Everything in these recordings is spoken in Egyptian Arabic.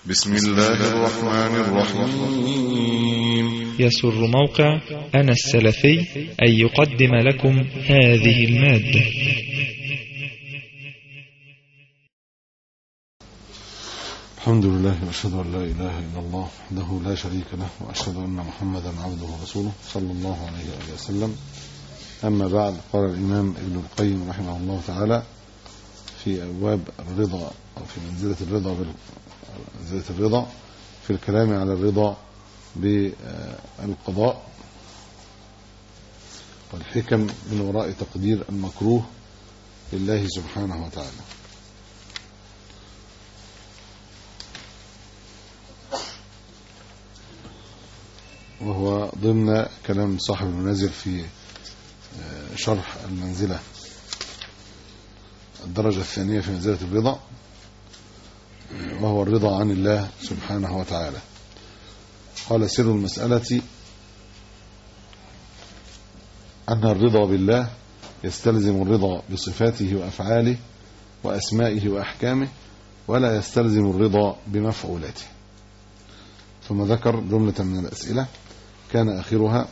بسم الله الرحمن الرحيم يسر موقع أنا السلفي أن يقدم لكم هذه المادة الحمد لله واشهد ان لا اله الا الله وحده لا شريك له واشهد ان محمدا عبده ورسوله صلى الله عليه واله وسلم اما بعد قال الامام ابن القيم رحمه الله تعالى في ابواب الرضا او في منزله الرضا بال... منزله الرضا في الكلام على الرضا بالقضاء والحكم من وراء تقدير المكروه لله سبحانه وتعالى وهو ضمن كلام صاحب المنازل في شرح المنزلة الدرجة الثانية في منزلة الرضا وهو الرضا عن الله سبحانه وتعالى قال سر المسألة أن الرضا بالله يستلزم الرضا بصفاته وأفعاله وأسمائه وأحكامه ولا يستلزم الرضا بمفعولاته ثم ذكر جملة من الأسئلة كان آخرها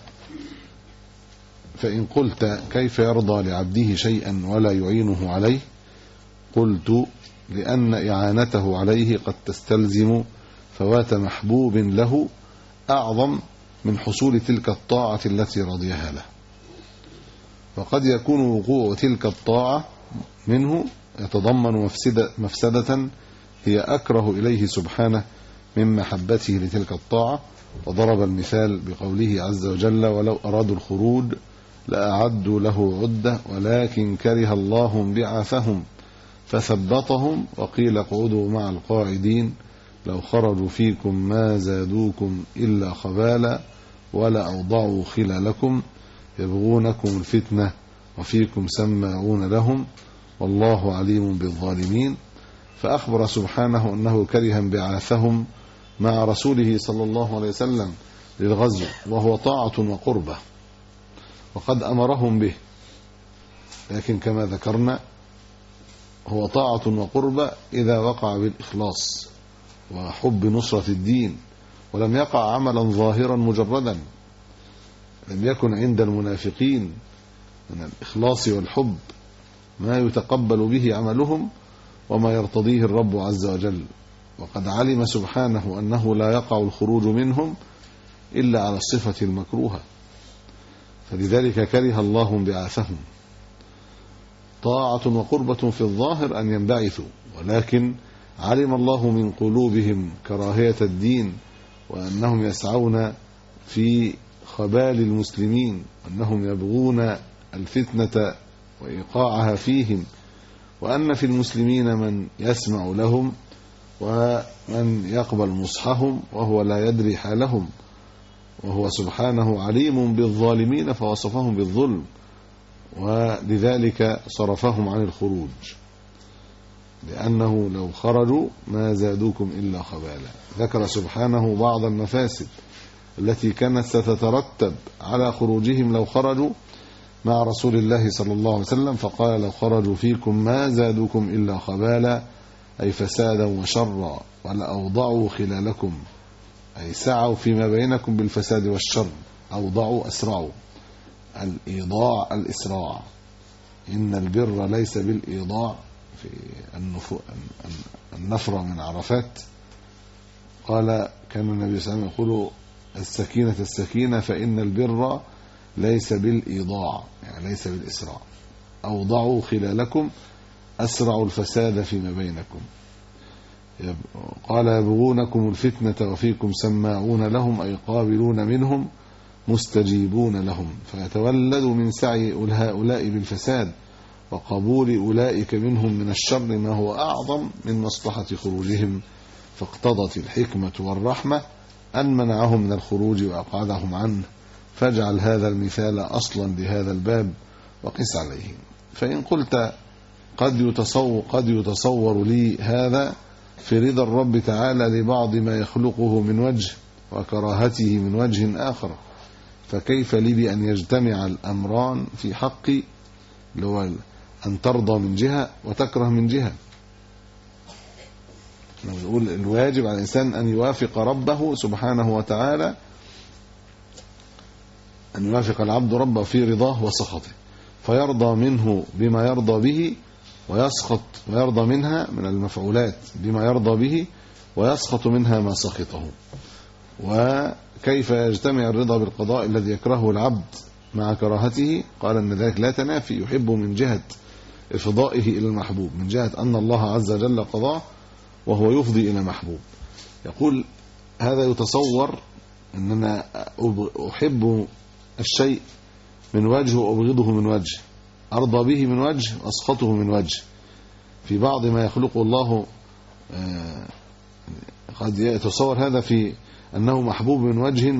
فإن قلت كيف يرضى لعبده شيئا ولا يعينه عليه قلت لأن إعانته عليه قد تستلزم فوات محبوب له أعظم من حصول تلك الطاعة التي رضيها له وقد يكون وقوع تلك الطاعة منه يتضمن مفسدة, مفسدة هي أكره إليه سبحانه من محبته لتلك الطاعة وضرب المثال بقوله عز وجل ولو أرادوا الخروج لأعدوا له عدة ولكن كره الله بعثهم فثبطهم وقيل اقعدوا مع القاعدين لو خرجوا فيكم ما زادوكم إلا خبالا ولا أوضعوا خلالكم يبغونكم الفتنة وفيكم سماعون لهم والله عليم بالظالمين فأخبر سبحانه أنه كره انبعاثهم مع رسوله صلى الله عليه وسلم للغزو وهو طاعة وقربة وقد أمرهم به لكن كما ذكرنا هو طاعة وقربة إذا وقع بالإخلاص وحب نصرة الدين ولم يقع عملا ظاهرا مجردا لم يكن عند المنافقين من الإخلاص والحب ما يتقبل به عملهم وما يرتضيه الرب عز وجل وقد علم سبحانه أنه لا يقع الخروج منهم إلا على الصفة المكروهة فلذلك كره الله انبعاثهم طاعة وقربة في الظاهر أن ينبعثوا ولكن علم الله من قلوبهم كراهية الدين وأنهم يسعون في خبال المسلمين أنهم يبغون الفتنة وإيقاعها فيهم وأن في المسلمين من يسمع لهم ومن يقبل مصحهم وهو لا يدري حالهم وهو سبحانه عليم بالظالمين فوصفهم بالظلم ولذلك صرفهم عن الخروج لأنه لو خرجوا ما زادوكم إلا خبالا ذكر سبحانه بعض المفاسد التي كانت ستترتب على خروجهم لو خرجوا مع رسول الله صلى الله عليه وسلم فقال لو خرجوا فيكم ما زادوكم إلا خبالا أي فسادا وشرا ولأوضعوا خلالكم أي سعوا فيما بينكم بالفساد والشر أوضعوا أسرعوا الإيضاع الإسراع إن البر ليس بالإيضاع في النفرة من عرفات قال كان النبي صلى الله عليه وسلم يقول السكينة السكينة فإن البر ليس بالإيضاع يعني ليس بالإسراع أوضعوا خلالكم أسرعوا الفساد فيما بينكم قال يبغونكم الفتنة وفيكم سماعون لهم أي قابلون منهم مستجيبون لهم فيتولد من سعي هؤلاء بالفساد وقبول أولئك منهم من الشر ما هو أعظم من مصلحة خروجهم فاقتضت الحكمة والرحمة أن منعهم من الخروج وأقعدهم عنه فاجعل هذا المثال أصلا لهذا الباب وقس عليه فإن قلت قد يتصور, قد يتصور لي هذا في رضا الرب تعالى لبعض ما يخلقه من وجه وكراهته من وجه آخر فكيف لي بأن يجتمع الأمران في حقي اللي هو أن ترضى من جهة وتكره من جهة نقول الواجب على الإنسان أن يوافق ربه سبحانه وتعالى أن يوافق العبد ربه في رضاه وسخطه فيرضى منه بما يرضى به ويسخط ويرضى منها من المفعولات بما يرضى به ويسخط منها ما سخطه وكيف يجتمع الرضا بالقضاء الذي يكرهه العبد مع كراهته قال ان ذلك لا تنافي يحب من جهة افضائه الى المحبوب من جهة ان الله عز وجل قضاه وهو يفضي الى محبوب يقول هذا يتصور ان انا احب الشيء من وجه وابغضه من وجه ارضى به من وجه واسخطه من وجه في بعض ما يخلقه الله آه، قد يتصور هذا في أنه محبوب من وجه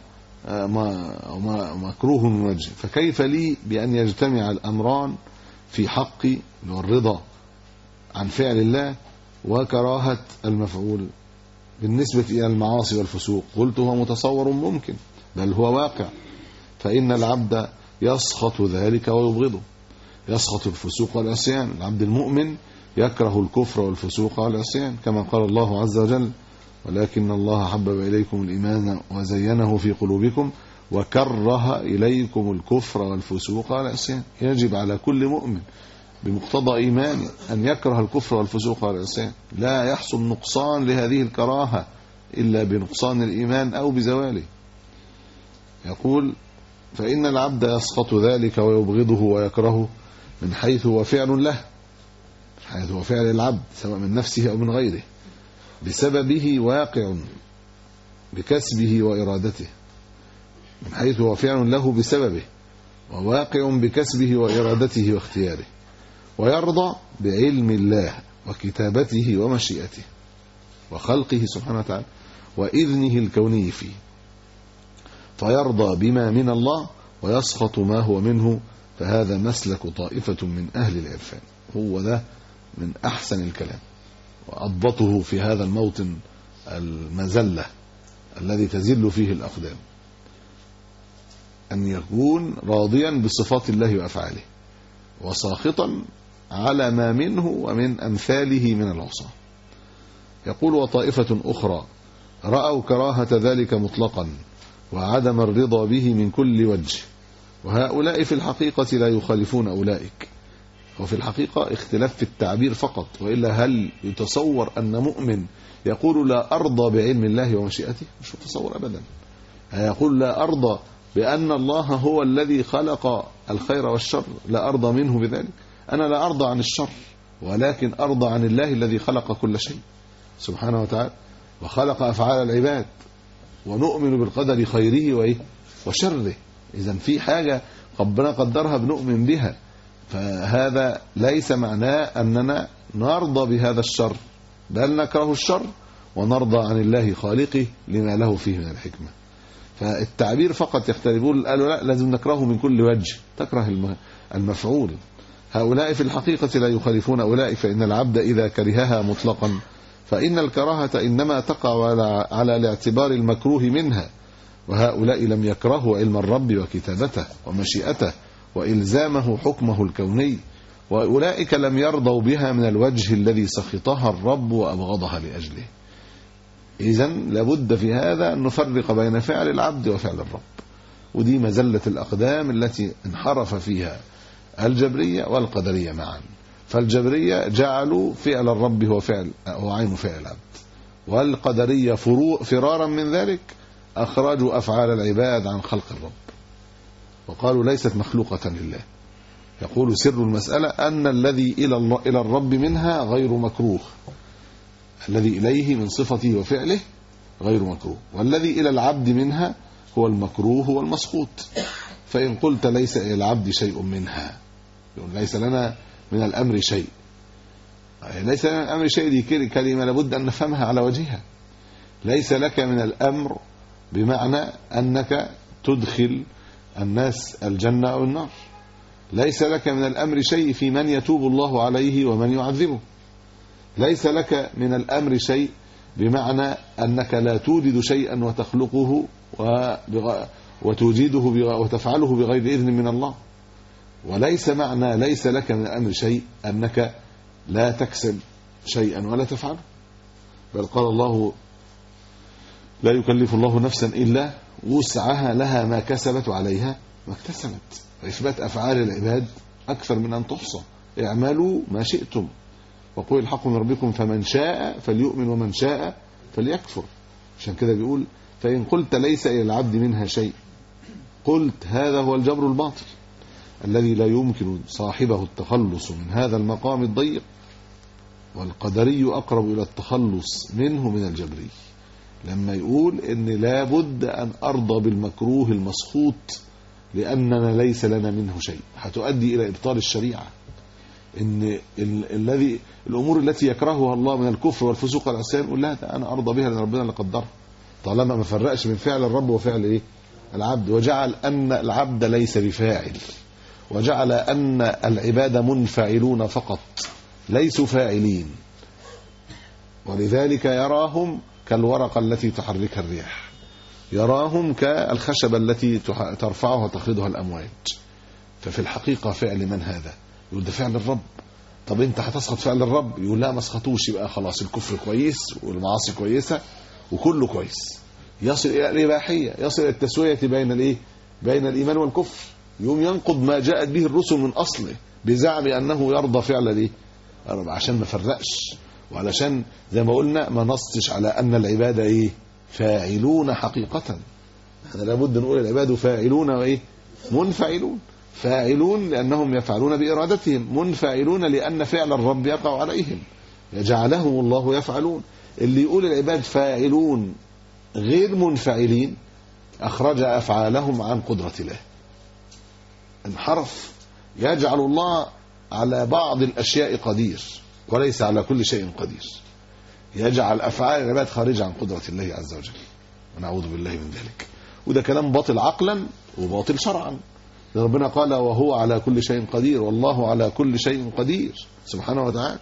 ومكروه من وجه فكيف لي بأن يجتمع الأمران في حقي اللي هو الرضا عن فعل الله وكراهة المفعول بالنسبة إلى المعاصي والفسوق قلت هو متصور ممكن بل هو واقع فإن العبد يسخط ذلك ويبغضه يسخط الفسوق والعصيان العبد المؤمن يكره الكفر والفسوق والعصيان كما قال الله عز وجل ولكن الله حبب إليكم الإيمان وزينه في قلوبكم وكره إليكم الكفر والفسوق والعصيان يجب على كل مؤمن بمقتضى إيمانه أن يكره الكفر والفسوق والعصيان لا يحصل نقصان لهذه الكراهة إلا بنقصان الإيمان أو بزواله يقول فإن العبد يسقط ذلك ويبغضه ويكرهه من حيث هو فعل له حيث هو فعل العبد سواء من نفسه أو من غيره بسببه واقع بكسبه وإرادته من حيث هو فعل له بسببه وواقع بكسبه وإرادته واختياره ويرضى بعلم الله وكتابته ومشيئته وخلقه سبحانه وتعالى وإذنه الكوني فيه فيرضى بما من الله ويسخط ما هو منه فهذا مسلك طائفة من أهل العرفان هو ده من أحسن الكلام وأضبطه في هذا الموطن المزلة الذي تزل فيه الأقدام أن يكون راضيا بصفات الله وأفعاله وساخطا على ما منه ومن أمثاله من العصاة يقول وطائفة أخرى رأوا كراهة ذلك مطلقا وعدم الرضا به من كل وجه وهؤلاء في الحقيقة لا يخالفون أولئك وفي الحقيقة اختلاف في التعبير فقط وإلا هل يتصور أن مؤمن يقول لا أرضى بعلم الله ومشيئته مش متصور أبدا يقول لا أرضى بأن الله هو الذي خلق الخير والشر لا أرضى منه بذلك أنا لا أرضى عن الشر ولكن أرضى عن الله الذي خلق كل شيء سبحانه وتعالى وخلق أفعال العباد ونؤمن بالقدر خيره وإيه وشره إذا في حاجة ربنا قدرها بنؤمن بها فهذا ليس معناه أننا نرضى بهذا الشر بل نكره الشر ونرضى عن الله خالقه لما له فيه من الحكمة فالتعبير فقط يختلفون قالوا لا لازم نكرهه من كل وجه تكره المفعول هؤلاء في الحقيقة لا يخالفون أولئك فإن العبد إذا كرهها مطلقا فإن الكراهة إنما تقع على الاعتبار المكروه منها وهؤلاء لم يكرهوا علم الرب وكتابته ومشيئته وإلزامه حكمه الكوني وأولئك لم يرضوا بها من الوجه الذي سخطها الرب وأبغضها لأجله إذا لابد في هذا أن نفرق بين فعل العبد وفعل الرب ودي مزلة الأقدام التي انحرف فيها الجبرية والقدرية معا فالجبرية جعلوا فعل الرب هو فعل هو عين فعل العبد والقدرية فرارا من ذلك أخرجوا أفعال العباد عن خلق الرب وقالوا ليست مخلوقة لله يقول سر المسألة أن الذي إلى الله إلى الرب منها غير مكروه الذي إليه من صفته وفعله غير مكروه والذي إلى العبد منها هو المكروه والمسقوط فإن قلت ليس إلى العبد شيء منها ليس لنا من الأمر شيء ليس لنا من الأمر شيء دي كلمة لابد أن نفهمها على وجهها ليس لك من الأمر بمعنى أنك تدخل الناس الجنة أو النار ليس لك من الأمر شيء في من يتوب الله عليه ومن يعذبه ليس لك من الأمر شيء بمعنى أنك لا توجد شيئا وتخلقه وتوجده وتفعله بغير إذن من الله وليس معنى ليس لك من الأمر شيء أنك لا تكسب شيئا ولا تفعله بل قال الله لا يكلف الله نفسا إلا وسعها لها ما كسبت وعليها ما اكتسبت وإثبات أفعال العباد أكثر من أن تحصى اعملوا ما شئتم وقل الحق من ربكم فمن شاء فليؤمن ومن شاء فليكفر عشان كده بيقول فإن قلت ليس إلى العبد منها شيء قلت هذا هو الجبر الباطل الذي لا يمكن صاحبه التخلص من هذا المقام الضيق والقدري أقرب إلى التخلص منه من الجبري لما يقول إن لابد أن أرضى بالمكروه المسخوط لأننا ليس لنا منه شيء هتؤدي إلى إبطال الشريعة إن ال- الذي الأمور التي يكرهها الله من الكفر والفسوق والعصيان يقول لها ده أنا أرضى بها لأن ربنا اللي قدرها طالما ما فرقش بين فعل الرب وفعل إيه العبد وجعل أن العبد ليس بفاعل وجعل أن العباد منفعلون فقط ليسوا فاعلين ولذلك يراهم كالورقة التي تحركها الرياح يراهم كالخشبة التي تح- ترفعها وتخرضها الأمواج ففي الحقيقة فعل من هذا يقول ده فعل الرب طب انت هتسخط فعل الرب يقول لا ما اسخطوش يبقى خلاص الكفر كويس والمعاصي كويسة وكله كويس يصل الى الاباحيه يصل الى التسويه بين الايه بين الايمان والكفر يوم ينقض ما جاءت به الرسل من اصله بزعم انه يرضى فعل الايه الرب عشان ما فرقش وعلشان زي ما قلنا ما نصش على ان العباد ايه فاعلون حقيقه احنا لابد نقول العباد فاعلون وايه منفعلون فاعلون لانهم يفعلون بارادتهم منفعلون لان فعل الرب يقع عليهم جعلهم الله يفعلون اللي يقول العباد فاعلون غير منفعلين أخرج أفعالهم عن قدرة الله انحرف يجعل الله على بعض الأشياء قدير وليس على كل شيء قدير يجعل أفعال العباد خارجة عن قدرة الله عز وجل ونعوذ بالله من ذلك وده كلام باطل عقلا وباطل شرعا ربنا قال وهو على كل شيء قدير والله على كل شيء قدير سبحانه وتعالى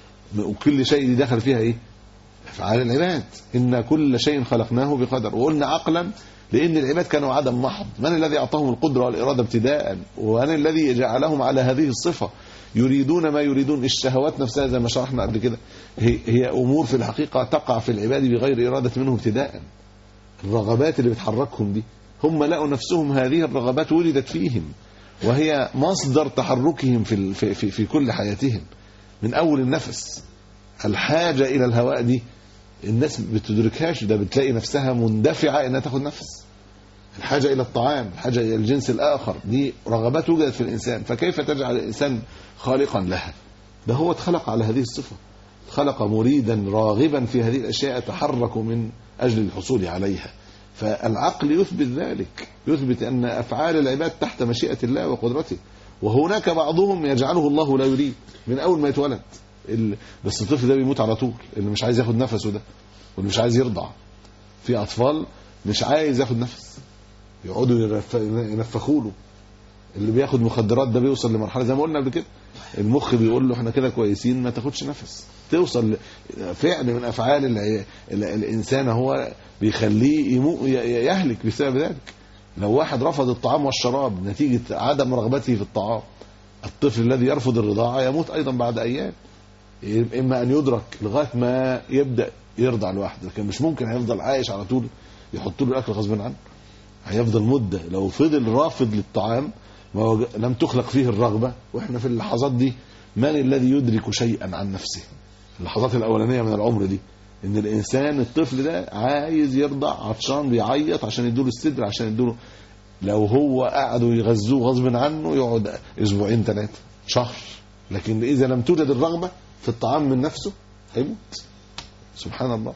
وكل شيء دي دخل فيها ايه افعال العباد ان كل شيء خلقناه بقدر وقلنا عقلا لان العباد كانوا عدم محض من الذي اعطاهم القدره والاراده ابتداء ومن الذي جعلهم على هذه الصفه يريدون ما يريدون الشهوات نفسها زي ما شرحنا قبل كده هي, هي امور في الحقيقه تقع في العباد بغير اراده منهم ابتداء الرغبات اللي بتحركهم دي هم لقوا نفسهم هذه الرغبات ولدت فيهم وهي مصدر تحركهم في في في, في كل حياتهم من اول النفس الحاجه الى الهواء دي الناس بتدركهاش ده بتلاقي نفسها مندفعه انها تاخد نفس الحاجه الى الطعام الحاجه الى الجنس الاخر دي رغبات وجدت في الانسان فكيف تجعل الانسان خالقا لها ده هو اتخلق على هذه الصفه خلق مريدا راغبا في هذه الاشياء يتحرك من اجل الحصول عليها فالعقل يثبت ذلك يثبت ان افعال العباد تحت مشيئه الله وقدرته وهناك بعضهم يجعله الله لا يريد من اول ما يتولد ال- بس الطفل ده بيموت على طول اللي مش عايز ياخد نفسه ده واللي مش عايز يرضع في اطفال مش عايز ياخد نفس يقعدوا يرف- ينفخوا له اللي بياخد مخدرات ده بيوصل لمرحله زي ما قلنا قبل كده المخ بيقول له احنا كده كويسين ما تاخدش نفس توصل ل- فعل من افعال الع- ال- الانسان هو بيخليه يمو ي- يهلك بسبب ذلك لو واحد رفض الطعام والشراب نتيجه عدم رغبته في الطعام الطفل الذي يرفض الرضاعه يموت ايضا بعد ايام اما ان يدرك لغايه ما يبدا يرضع لوحده لكن مش ممكن هيفضل عايش على طول يحط له الاكل غصب عنه هيفضل مده لو فضل رافض للطعام ما هو ج- لم تخلق فيه الرغبه واحنا في اللحظات دي من الذي يدرك شيئا عن نفسه اللحظات الاولانيه من العمر دي ان الانسان الطفل ده عايز يرضع عطشان بيعيط عشان يدوله الصدر عشان يدوله لو هو قعدوا يغذوه غصب عنه يقعد اسبوعين ثلاثه شهر لكن اذا لم توجد الرغبه في الطعام من نفسه هيموت سبحان الله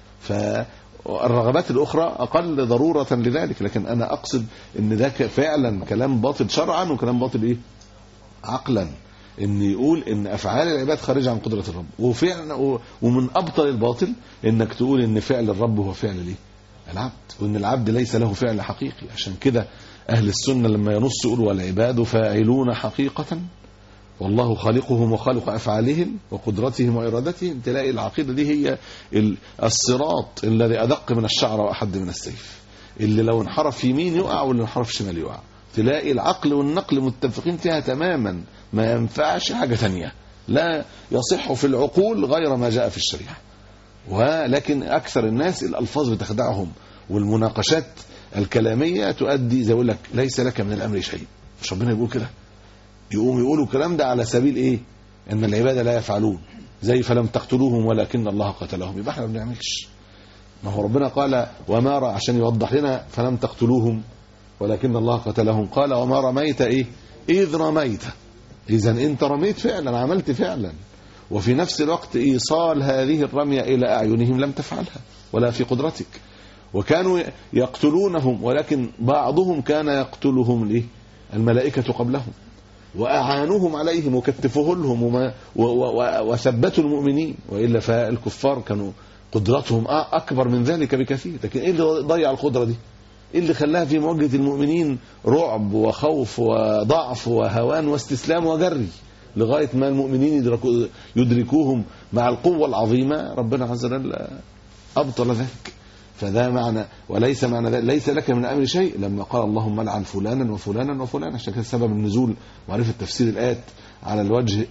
فالرغبات الاخرى اقل ضروره لذلك لكن انا اقصد ان ده ك- فعلا كلام باطل شرعا وكلام باطل ايه عقلا ان يقول ان افعال العباد خارجه عن قدره الرب وفعلا و- ومن ابطل الباطل انك تقول ان فعل الرب هو فعل الايه العبد وان العبد ليس له فعل حقيقي عشان كده اهل السنه لما ينص يقول والعباد فاعلون حقيقه والله خالقهم وخالق افعالهم وقدرتهم وارادتهم تلاقي العقيده دي هي ال- الصراط الذي ادق من الشعر واحد من السيف اللي لو انحرف يمين يقع واللي انحرف شمال يقع تلاقي العقل والنقل متفقين فيها تماما ما ينفعش حاجه ثانيه لا يصح في العقول غير ما جاء في الشريعه ولكن اكثر الناس الالفاظ بتخدعهم والمناقشات الكلاميه تؤدي زي يقول لك ليس لك من الامر شيء مش ربنا يقول كده يقوم يقولوا الكلام ده على سبيل ايه ان العباده لا يفعلون زي فلم تقتلوهم ولكن الله قتلهم يبقى احنا ما بنعملش ما هو ربنا قال وما رأى عشان يوضح لنا فلم تقتلوهم ولكن الله قتلهم قال وما رميت ايه اذ رميت اذا انت رميت فعلا عملت فعلا وفي نفس الوقت ايصال هذه الرمية الى اعينهم لم تفعلها ولا في قدرتك وكانوا يقتلونهم ولكن بعضهم كان يقتلهم ليه الملائكة قبلهم وأعانوهم عليهم وكتفوه لهم وما و و وثبتوا المؤمنين وإلا فالكفار كانوا قدرتهم أكبر من ذلك بكثير لكن إيه اللي ضيع القدرة دي إيه اللي خلاها في مواجهة المؤمنين رعب وخوف وضعف وهوان واستسلام وجري لغاية ما المؤمنين يدركوا يدركوهم مع القوة العظيمة ربنا عز وجل أبطل ذلك فده معنى وليس معنى ذلك ليس لك من الامر شيء لما قال اللهم لعن فلانا وفلانا وفلانا عشان كده سبب النزول معرفه تفسير الايات على الوجه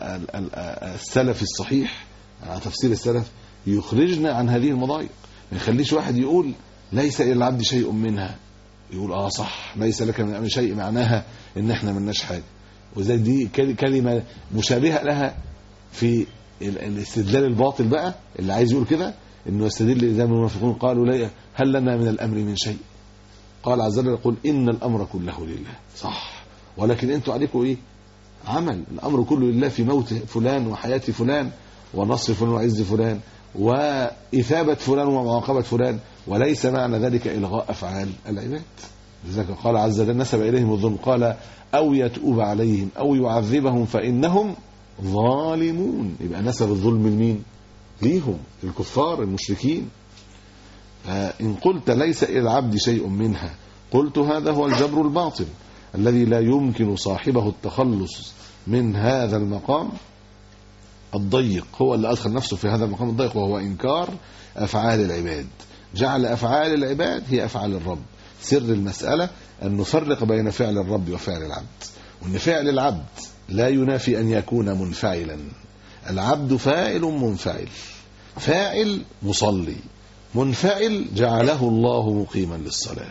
السلفي الصحيح على تفسير السلف يخرجنا عن هذه المضايق ما يخليش واحد يقول ليس الى العبد شيء منها يقول اه صح ليس لك من الامر شيء معناها ان احنا ملناش حاجه وزي دي كلمه مشابهه لها في الاستدلال الباطل بقى اللي عايز يقول كده انه يستدل زي ما المنافقون قالوا لي هل لنا من الامر من شيء قال عز وجل يقول ان الامر كله لله صح ولكن انتوا عليكم ايه عمل الامر كله لله في موت فلان وحياه فلان ونصر فلان وعز فلان واثابه فلان ومعاقبه فلان وليس معنى ذلك الغاء افعال العباد لذلك قال عز وجل نسب اليهم الظلم قال او يتوب عليهم او يعذبهم فانهم ظالمون يبقى نسب الظلم لمين ليهم الكفار المشركين فإن قلت ليس إلى العبد شيء منها قلت هذا هو الجبر الباطل الذي لا يمكن صاحبه التخلص من هذا المقام الضيق هو اللي أدخل نفسه في هذا المقام الضيق وهو إنكار أفعال العباد جعل أفعال العباد هي أفعال الرب سر المسألة أن نفرق بين فعل الرب وفعل العبد وأن فعل العبد لا ينافي أن يكون منفعلا العبد فاعل منفعل فاعل مصلي منفعل جعله الله مقيما للصلاة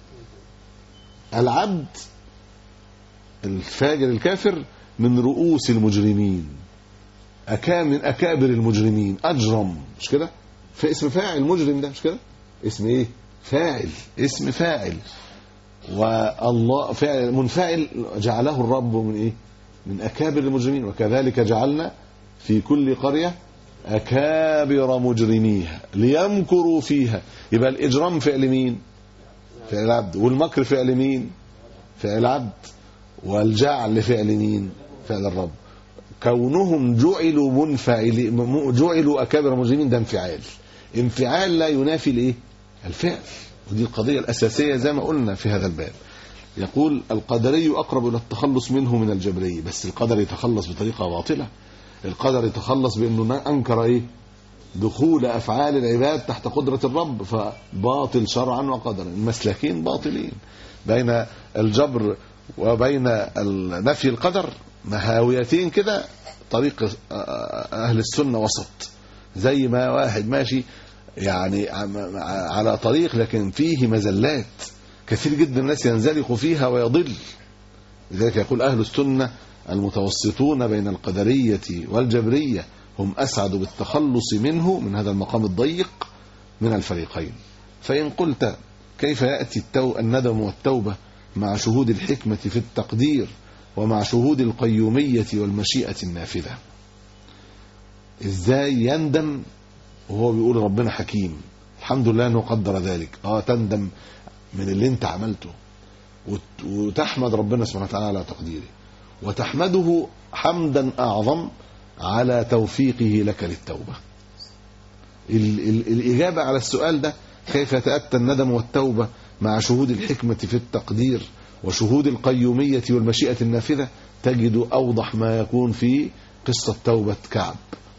العبد الفاجر الكافر من رؤوس المجرمين أكا من أكابر المجرمين أجرم مش كده في اسم فاعل مجرم ده مش كده اسم ايه فاعل اسم فاعل والله فاعل منفعل جعله الرب من ايه من أكابر المجرمين وكذلك جعلنا في كل قرية أكابر مجرميها ليمكروا فيها يبقى الإجرام فعل مين فعل العبد والمكر فعل مين فعل العبد والجعل فعل مين فعل الرب كونهم جعلوا منفعل جعلوا أكابر مجرمين ده انفعال انفعال لا ينافي الايه الفعل ودي القضية الأساسية زي ما قلنا في هذا الباب يقول القدري أقرب إلى التخلص منه من الجبري بس القدر يتخلص بطريقة باطلة القدر يتخلص بانه انكر ايه دخول افعال العباد تحت قدره الرب فباطل شرعا وقدرا المسلكين باطلين بين الجبر وبين نفي القدر مهاويتين كده طريق اهل السنه وسط زي ما واحد ماشي يعني على طريق لكن فيه مزلات كثير جدا الناس ينزلق فيها ويضل لذلك يقول اهل السنه المتوسطون بين القدرية والجبرية هم أسعد بالتخلص منه من هذا المقام الضيق من الفريقين فإن قلت كيف يأتي التو الندم والتوبة مع شهود الحكمة في التقدير ومع شهود القيومية والمشيئة النافذة إزاي يندم وهو بيقول ربنا حكيم الحمد لله أنه قدر ذلك آه تندم من اللي انت عملته وتحمد ربنا سبحانه وتعالى على تقديره وتحمده حمدا أعظم على توفيقه لك للتوبة ال ال الإجابة على السؤال ده كيف يتأتى الندم والتوبة مع شهود الحكمة في التقدير وشهود القيومية والمشيئة النافذة تجد أوضح ما يكون في قصة توبة كعب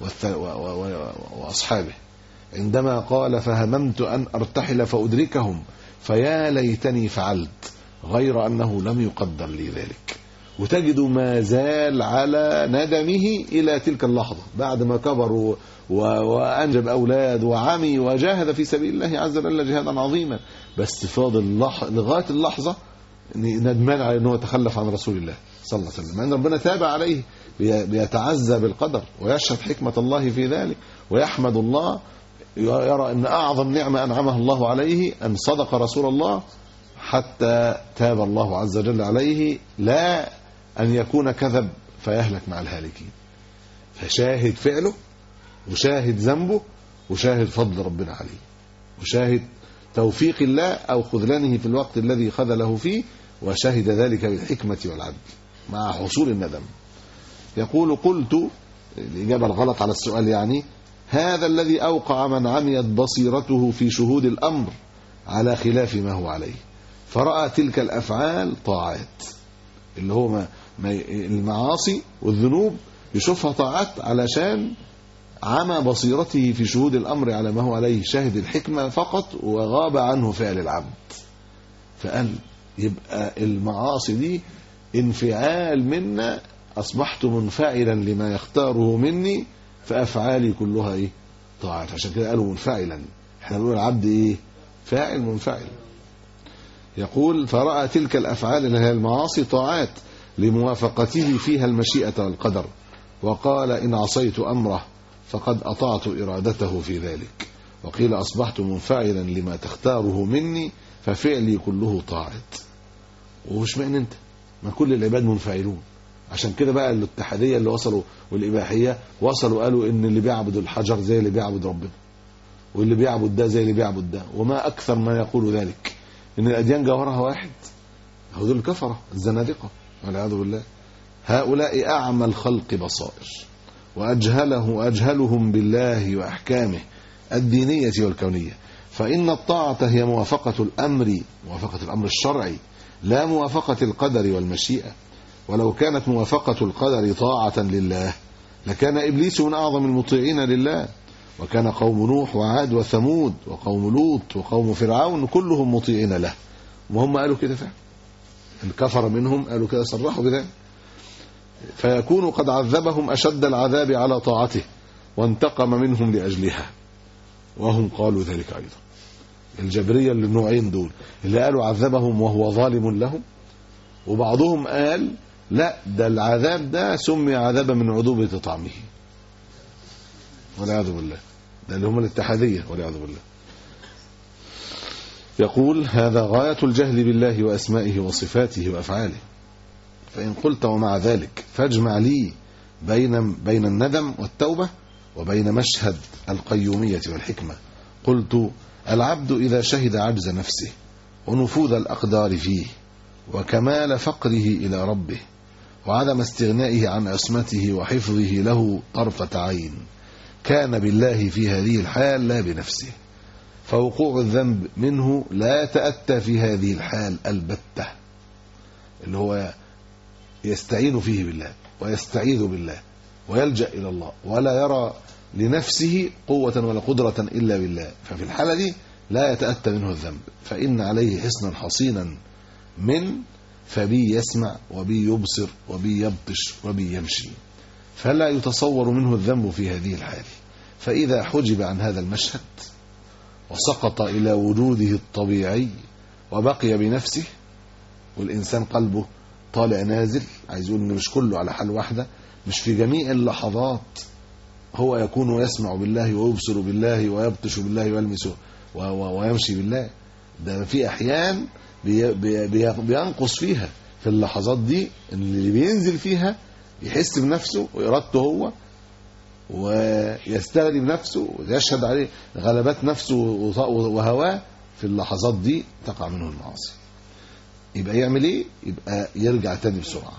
وأصحابه عندما قال فهممت أن أرتحل فأدركهم فيا ليتني فعلت غير أنه لم يقدر لي ذلك وتجد ما زال على ندمه إلى تلك اللحظة بعد ما كبر و- وأنجب أولاد وعمي وجاهد في سبيل الله عز وجل جهادا عظيما بس فاضل لح... لغاية اللحظة إن- ندمان على أنه تخلف عن رسول الله صلى الله عليه وسلم مع أن ربنا تاب عليه بي- بيتعزى بالقدر ويشهد حكمة الله في ذلك ويحمد الله يرى أن أعظم نعمة أنعمها الله عليه أن صدق رسول الله حتى تاب الله عز وجل عليه لا أن يكون كذب فيهلك مع الهالكين فشاهد فعله وشاهد ذنبه وشاهد فضل ربنا عليه وشاهد توفيق الله أو خذلانه في الوقت الذي خذله فيه وشهد ذلك بالحكمة والعدل مع حصول الندم يقول قلت الإجابة الغلط على السؤال يعني هذا الذي أوقع من عميت بصيرته في شهود الأمر على خلاف ما هو عليه فرأى تلك الأفعال طاعات اللي هو ما ما المعاصي والذنوب يشوفها طاعات علشان عمى بصيرته في شهود الأمر على ما هو عليه شاهد الحكمة فقط وغاب عنه فعل العبد فقال يبقى المعاصي دي انفعال منا أصبحت منفعلا لما يختاره مني فأفعالي كلها إيه طاعات عشان كده قالوا منفعلا احنا بنقول العبد إيه فاعل منفعل يقول فرأى تلك الأفعال اللي هي المعاصي طاعات لموافقته فيها المشيئة والقدر وقال إن عصيت أمره فقد أطعت إرادته في ذلك وقيل أصبحت منفعلا لما تختاره مني ففعلي كله طاعات ومش معنى أنت ما كل العباد منفعلون عشان كده بقى الاتحادية اللي وصلوا والإباحية وصلوا قالوا إن اللي بيعبد الحجر زي اللي بيعبد ربنا واللي بيعبد ده زي اللي بيعبد ده وما أكثر ما يقول ذلك إن الأديان جوهرها واحد هو دول الكفرة الزنادقة والعياذ بالله هؤلاء أعمى الخلق بصائر وأجهله أجهلهم بالله وأحكامه الدينية والكونية فإن الطاعة هي موافقة الأمر موافقة الأمر الشرعي لا موافقة القدر والمشيئة ولو كانت موافقة القدر طاعة لله لكان إبليس من أعظم المطيعين لله وكان قوم نوح وعاد وثمود وقوم لوط وقوم فرعون كلهم مطيعين له وهم قالوا كده فعلا الكفر منهم قالوا كده صرحوا بذلك فيكون قد عذبهم أشد العذاب على طاعته وانتقم منهم لأجلها وهم قالوا ذلك أيضا الجبرية اللي النوعين دول اللي قالوا عذبهم وهو ظالم لهم وبعضهم قال لا ده العذاب ده سمي عذابا من عذوبة طعمه والعياذ بالله ده اللي هم الاتحادية والعياذ بالله يقول هذا غاية الجهل بالله وأسمائه وصفاته وأفعاله فإن قلت ومع ذلك فاجمع لي بين بين الندم والتوبة وبين مشهد القيومية والحكمة قلت العبد إذا شهد عجز نفسه ونفوذ الأقدار فيه وكمال فقره إلى ربه وعدم استغنائه عن عصمته وحفظه له طرفة عين كان بالله في هذه الحال لا بنفسه فوقوع الذنب منه لا يتأتى في هذه الحال البتة اللي هو يستعين فيه بالله ويستعيذ بالله ويلجأ إلى الله ولا يرى لنفسه قوة ولا قدرة إلا بالله ففي الحالة دي لا يتأتى منه الذنب فإن عليه حصنا حصينا من فبي يسمع وبي يبصر وبي يبطش وبي يمشي فلا يتصور منه الذنب في هذه الحال فإذا حجب عن هذا المشهد وسقط إلى وجوده الطبيعي وبقي بنفسه والإنسان قلبه طالع نازل عايز يقول إن مش كله على حال واحدة مش في جميع اللحظات هو يكون يسمع بالله ويبصر بالله ويبطش بالله ويلمس و- و- ويمشي بالله ده في أحيان بي بي بي بينقص فيها في اللحظات دي اللي بينزل فيها يحس بنفسه وإرادته هو ويستغني بنفسه ويشهد عليه غلبات نفسه وط- وهواه في اللحظات دي تقع منه المعاصي يبقى يعمل ايه يبقى يرجع تاني بسرعة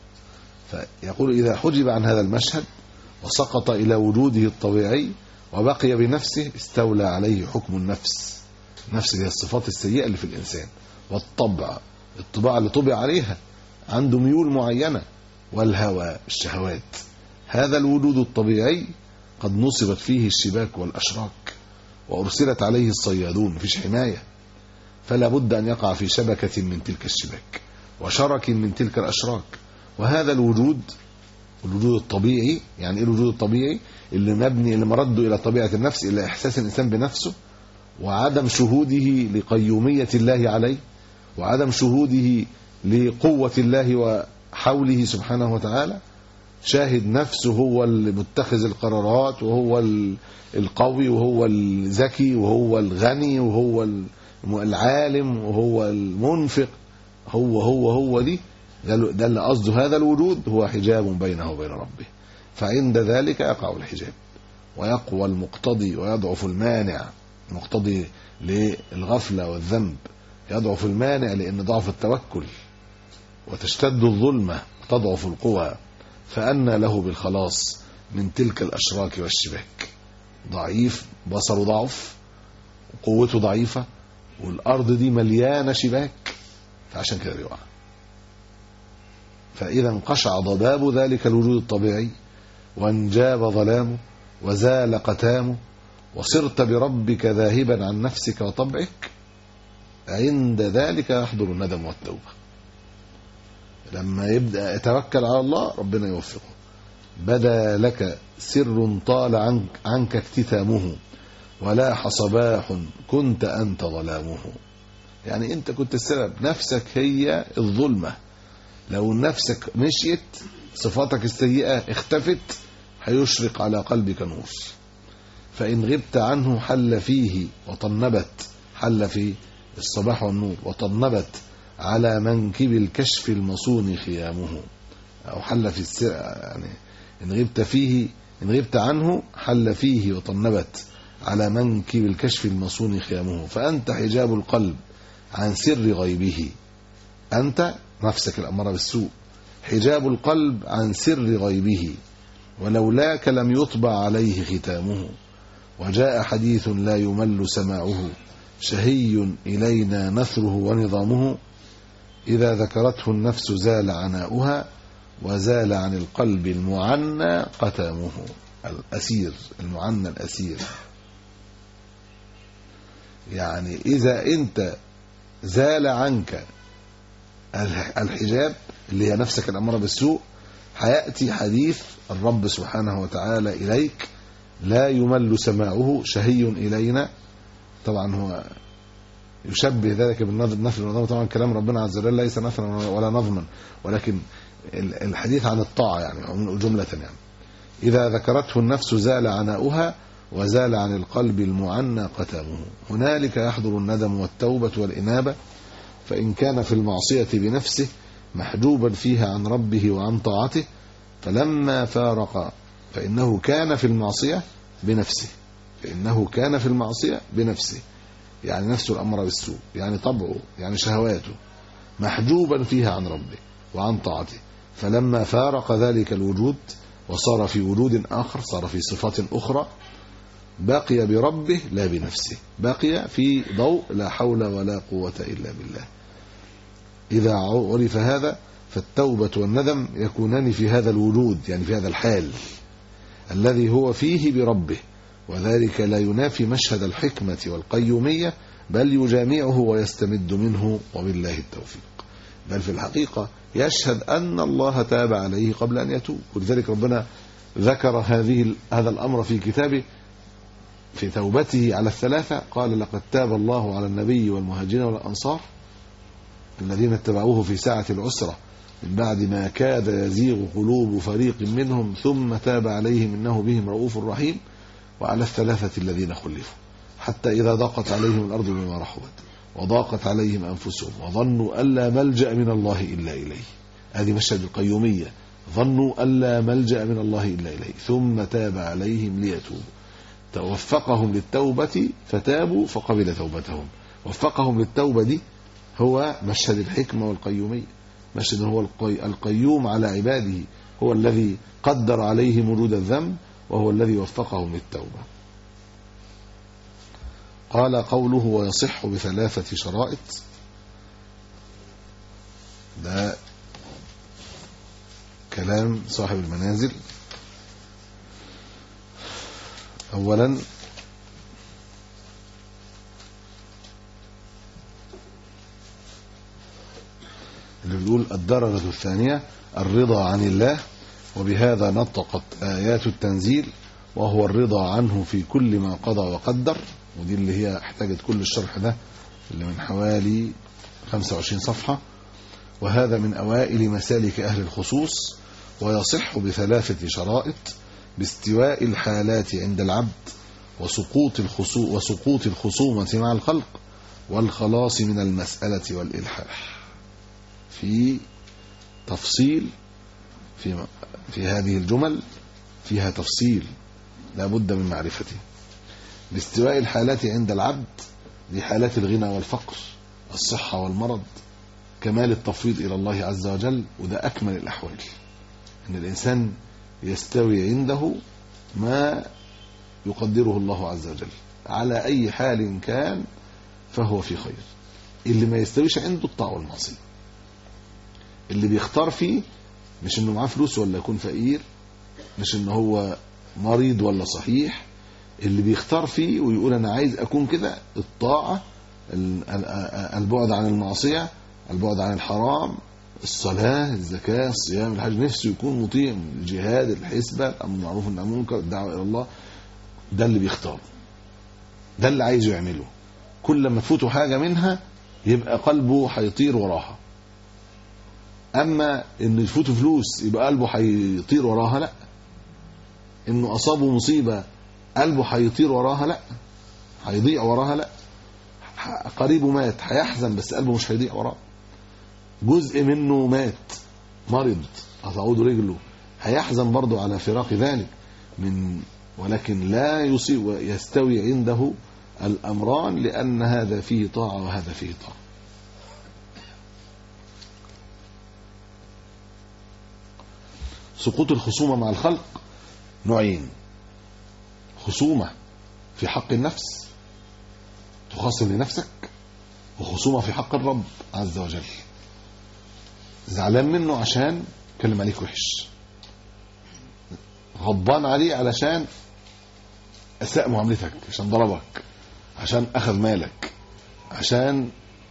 فيقول إذا حجب عن هذا المشهد وسقط إلى وجوده الطبيعي وبقي بنفسه استولى عليه حكم النفس نفس هي الصفات السيئة اللي في الإنسان والطبع الطباع اللي طبع عليها عنده ميول معينة والهوى الشهوات هذا الوجود الطبيعي قد نصبت فيه الشباك والأشراك وأرسلت عليه الصيادون مفيش حماية فلا بد أن يقع في شبكة من تلك الشباك وشرك من تلك الأشراك وهذا الوجود الوجود الطبيعي يعني ايه الوجود الطبيعي اللي مبني اللي مرده الى طبيعه النفس الى احساس الانسان بنفسه وعدم شهوده لقيوميه الله عليه وعدم شهوده لقوه الله وحوله سبحانه وتعالى شاهد نفسه هو المتخذ القرارات وهو ال- القوي وهو الذكي وهو الغني وهو الم- العالم وهو المنفق هو هو هو دي ده ال- ده اللي قصده هذا الوجود هو حجاب بينه وبين ربه فعند ذلك يقع الحجاب ويقوى المقتضي ويضعف المانع المقتضي للغفلة والذنب يضعف المانع لأن ضعف التوكل وتشتد الظلمة وتضعف القوى فأنى له بالخلاص من تلك الأشراك والشباك ضعيف بصره ضعف وقوته ضعيفة والأرض دي مليانة شباك فعشان كده بيقع فإذا انقشع ضباب ذلك الوجود الطبيعي وانجاب ظلامه وزال قتامه وصرت بربك ذاهبا عن نفسك وطبعك عند ذلك يحضر الندم والتوبة لما يبدأ يتوكل على الله ربنا يوفقه بدا لك سر طال عنك, عنك اكتتامه ولاح صباح كنت أنت ظلامه يعني أنت كنت السبب نفسك هي الظلمة لو نفسك مشيت صفاتك السيئة اختفت هيشرق على قلبك نور فإن غبت عنه حل فيه وطنبت حل في الصباح والنور وطنبت على منكب الكشف المصون خيامه أو حل في السر يعني إن غبت فيه إن غبت عنه حل فيه وطنبت على منكب الكشف المصون خيامه فأنت حجاب القلب عن سر غيبه أنت نفسك الأمارة بالسوء حجاب القلب عن سر غيبه ولولاك لم يطبع عليه ختامه وجاء حديث لا يمل سماعه شهي إلينا نثره ونظامه إذا ذكرته النفس زال عناؤها وزال عن القلب المعنى قتامه الأسير المعنى الأسير يعني إذا أنت زال عنك الحجاب اللي هي نفسك الأمارة بالسوء هيأتي حديث الرب سبحانه وتعالى إليك لا يمل سماعه شهي إلينا طبعا هو يشبه ذلك بالنفل والنظم طبعا كلام ربنا عز وجل ليس نثرا ولا نظما ولكن الحديث عن الطاعة يعني جملة يعني إذا ذكرته النفس زال عناؤها وزال عن القلب المعنى قتامه هنالك يحضر الندم والتوبة والإنابة فإن كان في المعصية بنفسه محجوبا فيها عن ربه وعن طاعته فلما فارق فإنه كان في المعصية بنفسه فإنه كان في المعصية بنفسه يعني نفسه الأمر بالسوء يعني طبعه يعني شهواته محجوبا فيها عن ربه وعن طاعته فلما فارق ذلك الوجود وصار في وجود آخر صار في صفات أخرى بقي بربه لا بنفسه بقي في ضوء لا حول ولا قوة إلا بالله إذا عرف هذا فالتوبة والندم يكونان في هذا الوجود يعني في هذا الحال الذي هو فيه بربه وذلك لا ينافي مشهد الحكمة والقيومية بل يجامعه ويستمد منه وبالله التوفيق بل في الحقيقة يشهد أن الله تاب عليه قبل أن يتوب ولذلك ربنا ذكر هذه هذا الأمر في كتابه في توبته على الثلاثة قال لقد تاب الله على النبي والمهاجرين والأنصار الذين اتبعوه في ساعة العسرة من بعد ما كاد يزيغ قلوب فريق منهم ثم تاب عليهم إنه بهم رؤوف رحيم وعلى الثلاثة الذين خلفوا حتى إذا ضاقت عليهم الأرض بما رحبت وضاقت عليهم أنفسهم وظنوا ألا ملجأ من الله إلا إليه هذه مشهد القيومية ظنوا ألا ملجأ من الله إلا إليه ثم تاب عليهم ليتوبوا توفقهم للتوبة فتابوا فقبل توبتهم وفقهم للتوبة دي هو مشهد الحكمة والقيومية مشهد هو القيوم على عباده هو الذي قدر عليهم وجود الذنب وهو الذي وفقهم للتوبة قال قوله ويصح بثلاثة شرائط ده كلام صاحب المنازل أولا اللي بيقول الدرجة الثانية الرضا عن الله وبهذا نطقت آيات التنزيل وهو الرضا عنه في كل ما قضى وقدر ودي اللي هي احتاجت كل الشرح ده اللي من حوالي 25 صفحة وهذا من أوائل مسالك أهل الخصوص ويصح بثلاثة شرائط باستواء الحالات عند العبد وسقوط الخصو وسقوط الخصومة مع الخلق والخلاص من المسألة والإلحاح في تفصيل في في هذه الجمل فيها تفصيل لا بد من معرفته باستواء الحالات عند العبد دي حالات الغنى والفقر الصحة والمرض كمال التفويض إلى الله عز وجل وده أكمل الأحوال أن الإنسان يستوي عنده ما يقدره الله عز وجل على أي حال كان فهو في خير اللي ما يستويش عنده الطاعة والمعصية اللي بيختار فيه مش انه معاه فلوس ولا يكون فقير مش ان هو مريض ولا صحيح اللي بيختار فيه ويقول انا عايز اكون كده الطاعة ال- ال- البعد عن المعصية البعد عن الحرام الصلاة الزكاة الصيام الحج نفسه يكون مطيع الجهاد الحسبة الأمر بالمعروف والنهي عن المنكر الدعوة إلى الله ده اللي بيختاره ده اللي عايزه يعمله كل ما تفوته حاجة منها يبقى قلبه هيطير وراها اما ان يفوته فلوس يبقى قلبه هيطير وراها لا انه اصابه مصيبه قلبه هيطير وراها لا هيضيع وراها لا ح- قريبه مات هيحزن بس قلبه مش هيضيع وراه جزء منه مات مرض هتعود رجله هيحزن برضه على فراق ذلك من ولكن لا يصيب يستوي عنده الامران لان هذا فيه طاعه وهذا فيه طاعه سقوط الخصومة مع الخلق نوعين خصومة في حق النفس تخاصم لنفسك وخصومة في حق الرب عز وجل زعلان منه عشان كلم عليك وحش غضبان عليه علشان أساء معاملتك عشان ضربك عشان أخذ مالك عشان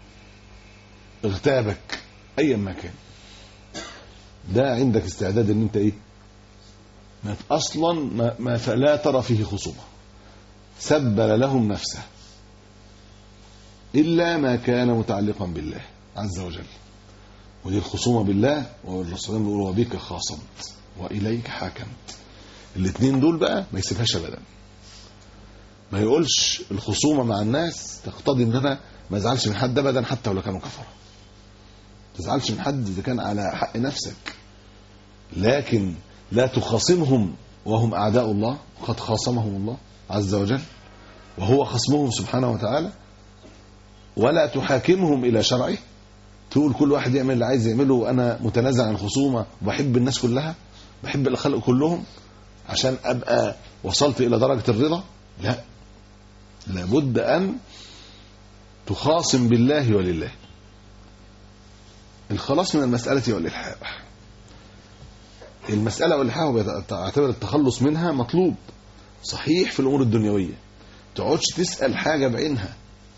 اغتابك أيا ما كان ده عندك استعداد ان انت ايه ما اصلا ما, ما فلا ترى فيه خصومه سبل لهم نفسه الا ما كان متعلقا بالله عز وجل ودي الخصومه بالله والرسول بيقول وبك خاصمت واليك حاكمت الاثنين دول بقى ما يسيبهاش ابدا ما يقولش الخصومه مع الناس تقتضي ان انا ما ازعلش من حد ابدا حتى ولو كانوا كفره تزعلش من حد اذا كان على حق نفسك لكن لا تخاصمهم وهم اعداء الله قد خاصمهم الله عز وجل وهو خصمهم سبحانه وتعالى ولا تحاكمهم الى شرعه تقول كل واحد يعمل اللي عايز يعمله وانا متنازع عن الخصومه وبحب الناس كلها بحب الخلق كلهم عشان ابقى وصلت الى درجه الرضا لا لابد ان تخاصم بالله ولله الخلاص من المسألة والإلحاح المسألة والإلحاح تعتبر التخلص منها مطلوب صحيح في الأمور الدنيوية تقعدش تسأل حاجة بعينها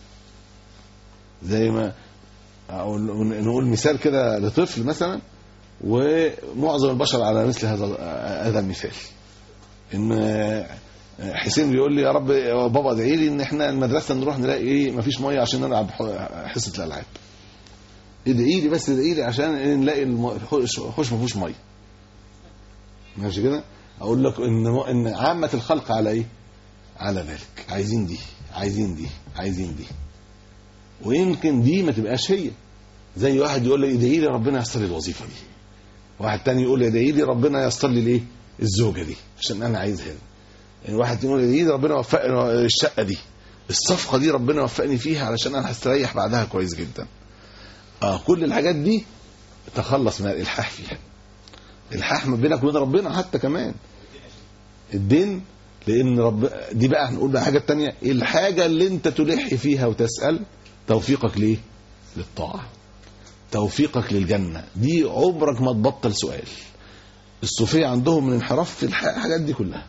زي ما أو نقول مثال كده لطفل مثلا ومعظم البشر على مثل هذا هذا المثال ان حسين بيقول لي يا رب يا بابا ادعي لي ان احنا المدرسه نروح نلاقي ايه مفيش ميه عشان نلعب حصه الالعاب ادعي لي بس ادعي لي عشان نلاقي الحوش ما فيهوش ميه ماشي كده اقول لك ان ان عامه الخلق على ايه على ذلك عايزين دي عايزين دي عايزين دي ويمكن دي ما تبقاش هي زي واحد يقول لي ادعي لي ربنا ييسر لي الوظيفه دي واحد تاني يقول لي ادعي لي ربنا ييسر لي الايه الزوجه دي عشان انا عايزها دي يعني واحد يقول ادعي لي ربنا يوفقني الشقه دي الصفقه دي ربنا يوفقني فيها علشان انا هستريح بعدها كويس جدا اه كل الحاجات دي تخلص من الالحاح فيها الحاح ما بينك وبين ربنا حتى كمان الدين لان رب دي بقى هنقول بقى حاجه تانية الحاجه اللي انت تلح فيها وتسال توفيقك ليه للطاعه توفيقك للجنه دي عمرك ما تبطل سؤال الصوفيه عندهم من انحراف في الحاجات دي كلها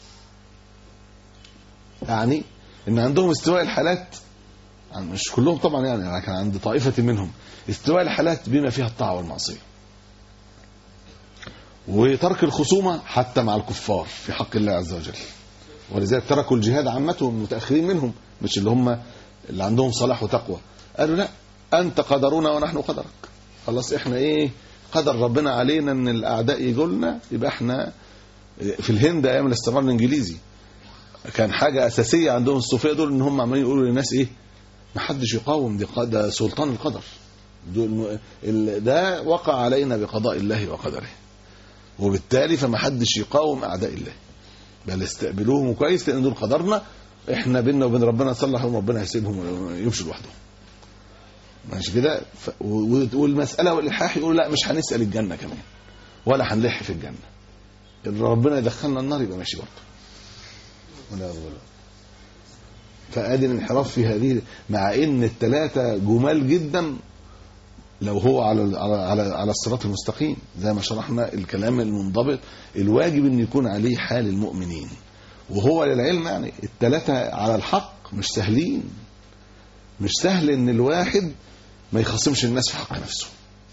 يعني ان عندهم استواء الحالات مش كلهم طبعا يعني لكن عند طائفة منهم استواء الحالات بما فيها الطاعة والمعصية وترك الخصومة حتى مع الكفار في حق الله عز وجل ولذلك تركوا الجهاد عامتهم المتأخرين منهم مش اللي هم اللي عندهم صلاح وتقوى قالوا لا أنت قدرنا ونحن قدرك خلاص احنا ايه قدر ربنا علينا ان الاعداء يجوا لنا يبقى احنا في الهند ايام الاستعمار الانجليزي كان حاجه اساسيه عندهم الصوفيه دول ان هم عمالين يقولوا للناس ايه ما حدش يقاوم دي قد- ده سلطان القدر دول- ال- ده وقع علينا بقضاء الله وقدره وبالتالي فما حدش يقاوم اعداء الله بل استقبلوهم كويس لان دول قدرنا احنا بينا وبين ربنا صلحهم ربنا هيسيبهم ويمشوا لوحدهم ماشي كده ف... و- والمساله والالحاح يقولوا لا مش هنسال الجنه كمان ولا هنلح في الجنه إن ربنا يدخلنا النار يبقى ماشي برضه ولا ولا فادي الانحراف في هذه مع ان الثلاثه جمال جدا لو هو على على على, على الصراط المستقيم زي ما شرحنا الكلام المنضبط الواجب ان يكون عليه حال المؤمنين وهو للعلم يعني الثلاثه على الحق مش سهلين مش سهل ان الواحد ما يخاصمش الناس في حق نفسه